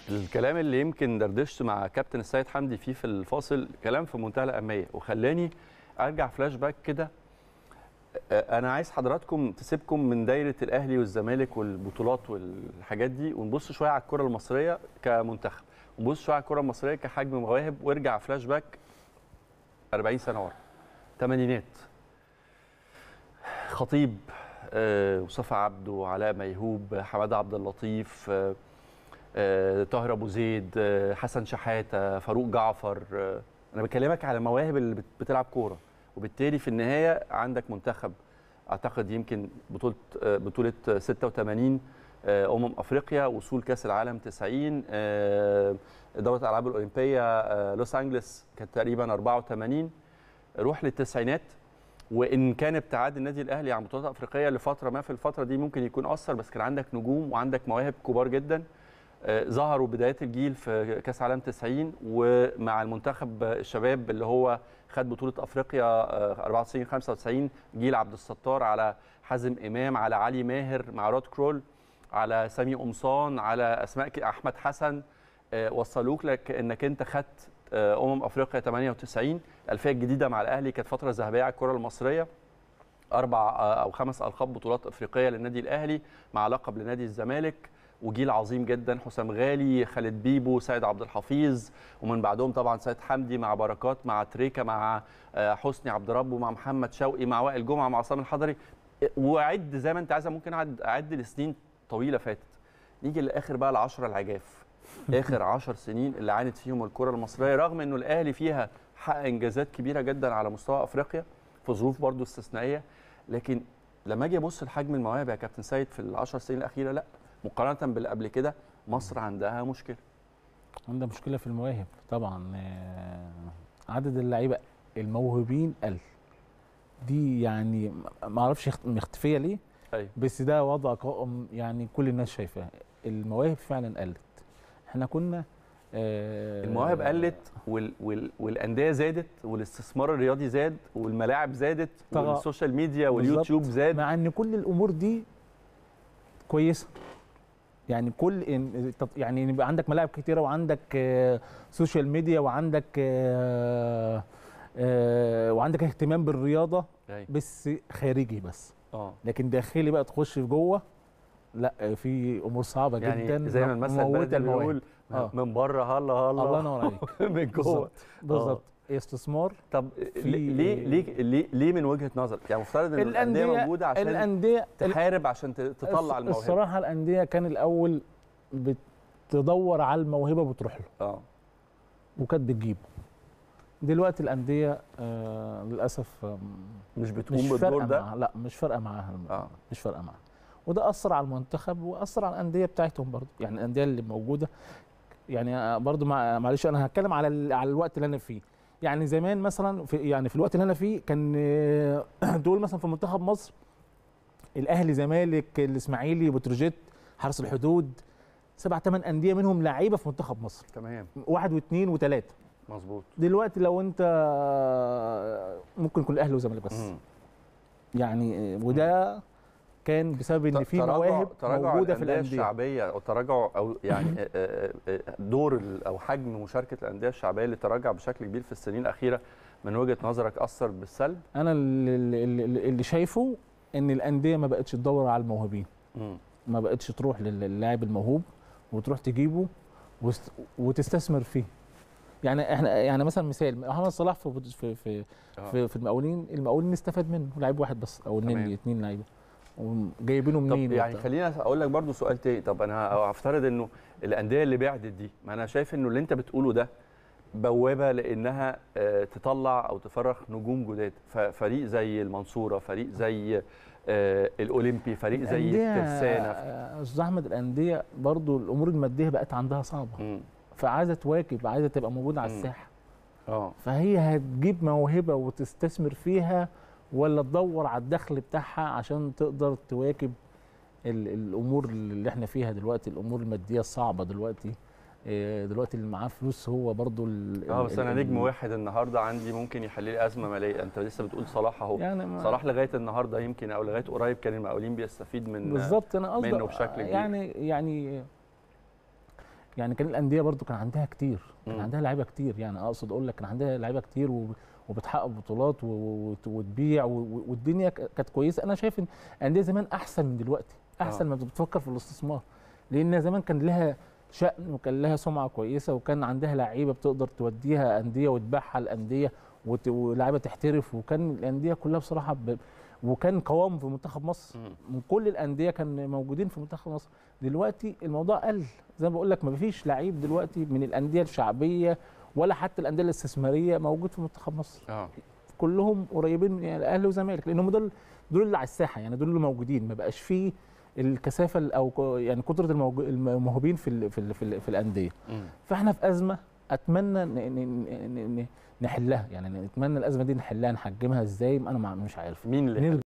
الكلام اللي يمكن دردشت مع كابتن السيد حمدي فيه في الفاصل كلام في منتهى الاهميه وخلاني ارجع فلاش باك كده آه، انا عايز حضراتكم تسيبكم من دايره الاهلي والزمالك والبطولات والحاجات دي ونبص شويه على الكره المصريه كمنتخب ونبص شويه على الكره المصريه كحجم مواهب وارجع فلاش باك 40 سنه ورا ثمانينات خطيب آه، مصطفى عبده علاء ميهوب حماده عبد اللطيف آه، آه، طاهر ابو زيد آه، حسن شحاته فاروق جعفر آه، انا بكلمك على المواهب اللي بت- بتلعب كوره وبالتالي في النهايه عندك منتخب اعتقد يمكن بطوله آه، بطوله 86 آه، امم افريقيا وصول كاس العالم 90 آه، دوره الالعاب الاولمبيه آه، لوس انجلس كانت تقريبا 84 روح للتسعينات وان كان ابتعاد النادي الاهلي عن بطولات افريقيه لفتره ما في الفتره دي ممكن يكون اثر بس كان عندك نجوم وعندك مواهب كبار جدا آه، ظهروا بدايات الجيل في كاس عالم 90 ومع المنتخب الشباب اللي هو خد بطوله افريقيا آه، 94 95 جيل عبد الستار على حازم امام على علي ماهر مع رود كرول على سامي قمصان على اسماء ك- احمد حسن آه، وصلوك لك انك انت خدت آه، امم افريقيا 98 الالفيه الجديده مع الاهلي كانت فتره ذهبيه على الكره المصريه اربع آه، او خمس القاب بطولات افريقيه للنادي الاهلي مع لقب لنادي الزمالك وجيل عظيم جدا حسام غالي خالد بيبو سيد عبد الحفيظ ومن بعدهم طبعا سيد حمدي مع بركات مع تريكا مع آه، حسني عبد ربه مع محمد شوقي مع وائل جمعه مع عصام الحضري وعد زي ما انت عايز ممكن اعد اعد لسنين طويله فاتت نيجي لاخر بقى العشره العجاف اخر عشر سنين اللي عانت فيهم الكره المصريه رغم انه الاهلي فيها حقق انجازات كبيره جدا على مستوى افريقيا في ظروف برضو استثنائيه لكن لما اجي ابص لحجم المواهب يا كابتن سيد في العشر سنين الاخيره لا مقارنه باللي قبل كده مصر عندها مشكله عندها مشكله في المواهب طبعا آه، عدد اللعيبه الموهوبين قل دي يعني ما اعرفش يخت- مختفيه ليه ايوه بس ده وضع قائم يعني كل الناس شايفاه المواهب فعلا قلت احنا كنا آه، المواهب قلت وال وال والانديه زادت والاستثمار الرياضي زاد والملاعب زادت طبعا. والسوشيال ميديا بالظبط. واليوتيوب زاد مع ان كل الامور دي كويسه يعني كل إن- طب يعني يبقى عندك ملاعب كتيره وعندك آه، سوشيال ميديا وعندك آه، آه، وعندك اهتمام بالرياضه أيوة. بس خارجي بس اه لكن داخلي بقى تخش في جوه لا في امور صعبه يعني جدا زي ما المثل مموتة البلدي المواهب. بيقول آه. من بره هلا هلا الله ينور عليك من جوه بالظبط بالظبط استثمار طب في- ليه ليه ليه ليه من وجهه نظرك يعني مفترض ان الانديه موجوده عشان الانديه تحارب عشان ت- تطلع الموهبه الصراحه الانديه كان الاول بتدور على الموهبه وبتروح له اه وكانت بتجيبه دلوقتي الانديه آه للاسف آم، مش بتقوم مش بالدور فارقه ده معاها لا مش فارقه معاها اه مش فارقه معاها وده اثر على المنتخب واثر على الانديه بتاعتهم برضه يعني الانديه اللي موجوده يعني آه، برضه مع معلش انا هتكلم على ال- على الوقت اللي انا فيه يعني زمان مثلا في يعني في الوقت اللي انا فيه كان آه، دول مثلا في منتخب مصر الاهلي زمالك الاسماعيلي بتروجيت حرس الحدود سبع ثمان انديه منهم لعيبه في منتخب مصر تمام واحد واثنين وثلاثه مظبوط دلوقتي لو انت ممكن يكون الاهلي والزمالك بس مم. يعني وده كان بسبب ان في تراجع- مواهب تراجع موجوده في الأندية الانديه الشعبيه او تراجع او يعني آه، آه، آه، دور ال- او حجم مشاركه الانديه الشعبيه اللي تراجع بشكل كبير في السنين الاخيره من وجهه نظرك اثر بالسلب انا اللي, اللي, اللي شايفه ان الانديه ما بقتش تدور على الموهوبين مم. ما بقتش تروح للاعب الموهوب وتروح تجيبه وست- وتستثمر فيه يعني احنا يعني مثلا مثال محمد صلاح في في في, آه. في, في المقاولين المقاولين استفاد منه لعيب واحد بس او تمام. اثنين اثنين لعيبه وجايبينه طب منين يعني وبتاع. خليني اقول لك برضو سؤال تاني طب انا هفترض انه الانديه اللي بعدت دي ما انا شايف انه اللي انت بتقوله ده بوابه لانها آه، تطلع او تفرخ نجوم جداد ففريق زي المنصوره فريق زي آه، الاولمبي فريق زي الأندية، الترسانه آه، استاذ احمد الانديه برضو الامور الماديه بقت عندها صعبه مم. فعايزه تواكب عايزه تبقى موجوده على مم. الساحه اه فهي هتجيب موهبه وتستثمر فيها ولا تدور على الدخل بتاعها عشان تقدر تواكب ال- الامور اللي احنا فيها دلوقتي الامور الماديه الصعبه دلوقتي إيه، دلوقتي اللي معاه فلوس هو برضو ال- اه ال- بس انا ال- نجم واحد النهارده عندي ممكن يحل لي ازمه ماليه انت لسه بتقول صلاح اهو يعني ما- صلاح لغايه النهارده يمكن او لغايه قريب كان المقاولين بيستفيد من بالظبط انا قصدي منه بشكل كبير. يعني يعني يعني كان الانديه برضو كان عندها كتير كان مم. عندها لعيبه كتير يعني اقصد اقول لك كان عندها لعيبه كتير و- وبتحقق بطولات و- و- وتبيع و- و- والدنيا ك- كانت كويسه انا شايف ان الانديه زمان احسن من دلوقتي احسن آه. ما بتفكر في الاستثمار لان زمان كان لها شأن وكان لها سمعه كويسه وكان عندها لعيبه بتقدر توديها انديه وتبيعها الانديه وت- ولاعيبه تحترف وكان الانديه كلها بصراحه ب... وكان قوام في منتخب مصر مم. من كل الانديه كان موجودين في منتخب مصر دلوقتي الموضوع قل زي ما بقول لك ما فيش لعيب دلوقتي من الانديه الشعبيه ولا حتى الانديه الاستثماريه موجود في منتخب مصر اه كلهم قريبين من يعني الاهلي والزمالك لانهم دول دول اللي على الساحه يعني دول اللي موجودين ما بقاش فيه الكثافه ال- او ك- يعني كثره الموج- الموهوبين في ال في ال في, ال في الانديه مم. فاحنا في ازمه اتمنى ن- ن- ن- ن- نحلها يعني نتمنى الازمه دي نحلها نحجمها ازاي انا مع- مش عارف مين اللي نرجع